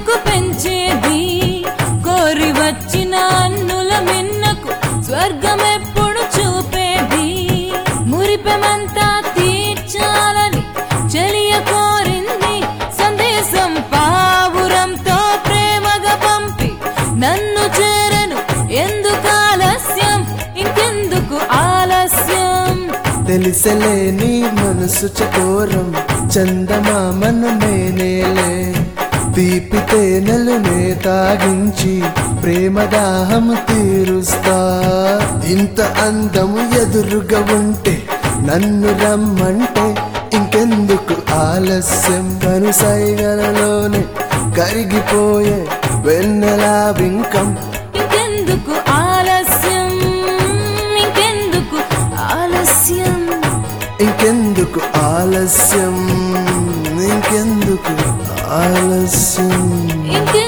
ఎందుకు పెంచేది కోరి వచ్చిన అన్నుల మిన్నకు స్వర్గం ఎప్పుడు చూపేది మురిపెమంతా తీర్చాలని చెలియ కోరింది సందేశం పావురంతో ప్రేమగా పంపి నన్ను చేరను ఎందుకు ఆలస్యం ఇంకెందుకు ఆలస్యం తెలిసలే నీ మనసు చకోరం చందమామను నేనేలే తీపి తేనెలు నే తాగించి ప్రేమ దాహము తీరుస్తా ఇంత అందము ఎదురుగా ఉంటే నన్ను రమ్మంటే ఇంకెందుకు ఆలస్యం కనుసైగలలోనే కరిగిపోయే వెన్నెలా వింకం ఇంకెందుకు ఆలస్యం ఇంకెందుకు ఆలస్యం ఇంకెందుకు ఆలస్యం ఇంకెందుకు ఆలస్యం ఇంకెందుకు